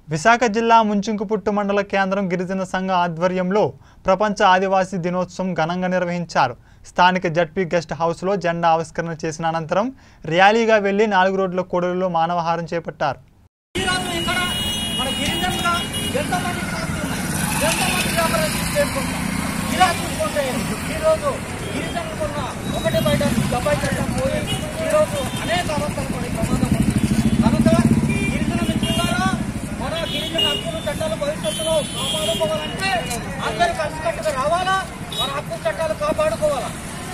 విశాఖ జిల్లా ముంచుంకుపుట్టు మండల కేంద్రం గిరిజన సంఘ ఆధ్వర్యంలో ప్రపంచ ఆదివాసీ దినోత్సవం ఘనంగా నిర్వహించారు స్థానిక జడ్పీ గెస్ట్ హౌస్లో జెండా ఆవిష్కరణ చేసిన అనంతరం ర్యాలీగా వెళ్లి నాలుగు రోడ్ల కూడలిలో మానవహారం చేపట్టారు ఈరోజు ఇక్కడ మన గిరిజనులుగా ఎంతమంది పార్టీలు ఉన్నాయి ఎంతమంది వ్యాపారస్తులు చేసుకుంటాం ఇలా చూసుకుంటే ఈరోజు గిరిజనులకున్న ఒకటి బయట డెబ్బై చట్టం పోయి ఈరోజు అనేక అవస్థలు పడే ప్రమాదం ఉంది కనుక గిరిజన మిత్రులారా మన గిరిజన హక్కుల చట్టాలు భవిష్యత్తులో కాపాడుకోవాలంటే అందరూ కలిసికట్టుగా రావాలా మన హక్కు చట్టాలు కాపాడుకోవాలా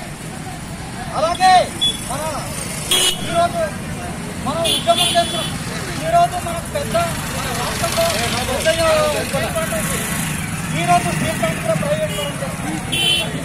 అలాగే మన ఈరోజు మనం ఉద్యమం చేస్తున్నాం ఈరోజు మనకు పెద్ద మన రాష్ట్రంలో పెద్దగా ఉన్నటువంటి ఈరోజు స్టీల్ ప్లాంట్ కూడా ప్రైవేట్ పరం చేస్తున్నాం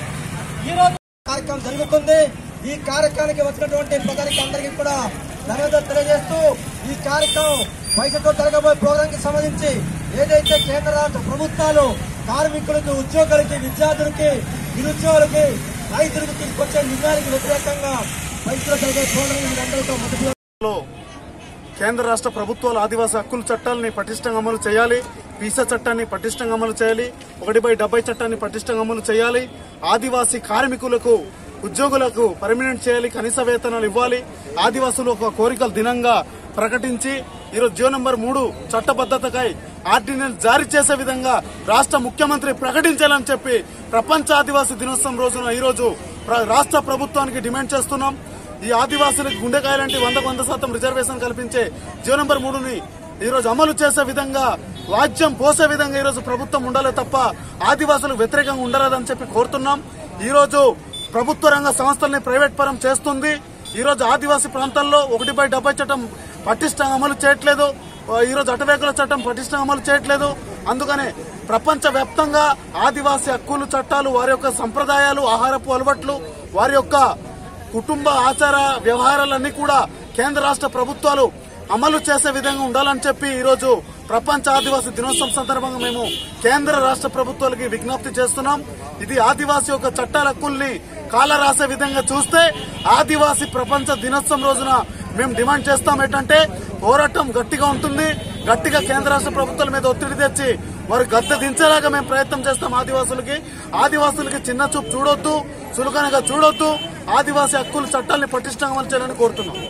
ఈరోజు కార్యక్రమం జరుగుతుంది ఈ కార్యక్రమానికి వచ్చినటువంటి ప్రజలకి అందరికీ కూడా ధన్యవాదాలు తెలియజేస్తూ ఈ కార్యక్రమం భవిష్యత్తులో జరగబోయే ప్రోగ్రాం కి సంబంధించి ఏదైతే కేంద్ర రాష్ట్ర ప్రభుత్వాలు కార్మికులకి ఉద్యోగులకి విద్యార్థులకి నిరుద్యోగులకి రైతులకు తీసుకొచ్చే నిర్ణయానికి వ్యతిరేకంగా భవిష్యత్తులో జరిగే ప్రోగ్రాం మీరందరితో మొదటి లో కేంద్ర రాష్ట్ర ప్రభుత్వాలు ఆదివాసీ హక్కుల చట్టాలని పటిష్టంగా అమలు చేయాలి వీసా చట్టాన్ని పటిష్టంగా అమలు చేయాలి ఒకటి బై డెబ్బై చట్టాన్ని పటిష్టంగా అమలు చేయాలి ఆదివాసీ కార్మికులకు ఉద్యోగులకు పర్మినెంట్ చేయాలి కనీస వేతనాలు ఇవ్వాలి ఆదివాసులు ఒక కోరికల దినంగా ప్రకటించి ఈరోజు జియో నంబర్ మూడు చట్టబద్దతకై ఆర్డినెన్స్ జారీ చేసే విధంగా రాష్ట్ర ముఖ్యమంత్రి ప్రకటించాలని చెప్పి ప్రపంచ ఆదివాసీ దినోత్సవం రోజున ఈరోజు ప్ర- రాష్ట్ర ప్రభుత్వానికి డిమాండ్ చేస్తున్నాం ఈ ఆదివాసులకు గుండెకాయలాంటి వందకు వంద శాతం రిజర్వేషన్ కల్పించే జియో నంబర్ మూడుని ఈ రోజు అమలు చేసే విధంగా వాద్యం పోసే విధంగా ఈ రోజు ప్రభుత్వం ఉండాలి తప్ప ఆదివాసులకు వ్యతిరేకంగా ఉండరాదని చెప్పి కోరుతున్నాం ఈ రోజు ప్రభుత్వ రంగ సంస్థల్ని ప్రైవేట్ పరం చేస్తుంది ఈ రోజు ఆదివాసీ ప్రాంతాల్లో ఒకటి బై డెబ్బై చట్టం పటిష్టంగా అమలు చేయట్లేదు ఈ రోజు అటవేకుల చట్టం పటిష్టంగా అమలు చేయట్లేదు అందుకనే ప్రపంచ వ్యాప్తంగా ఆదివాసీ హక్కులు చట్టాలు వారి యొక్క సంప్రదాయాలు ఆహారపు అలవాట్లు వారి యొక్క కుటుంబ ఆచార వ్యవహారాలన్నీ కూడా కేంద్ర రాష్ట్ర ప్రభుత్వాలు అమలు చేసే విధంగా ఉండాలని చెప్పి ఈ రోజు ప్రపంచ ఆదివాసీ దినోత్సవం సందర్భంగా మేము కేంద్ర రాష్ట్ర ప్రభుత్వాలకి విజ్ఞప్తి చేస్తున్నాం ఇది ఆదివాసీ యొక్క చట్టాల హక్కుల్ని కాల రాసే విధంగా చూస్తే ఆదివాసీ ప్రపంచ దినోత్సవం రోజున మేము డిమాండ్ చేస్తాం ఏంటంటే పోరాటం గట్టిగా ఉంటుంది గట్టిగా కేంద్ర రాష్ట్ర ప్రభుత్వాల మీద ఒత్తిడి తెచ్చి వారు గద్దె దించేలాగా మేము ప్రయత్నం చేస్తాం ఆదివాసులకి ఆదివాసులకి చిన్న చూపు చూడొద్దు చులకనగా చూడొద్దు ఆదివాసీ హక్కుల చట్టాలని పటిష్టంగా అమలు చేయాలని కోరుతున్నాం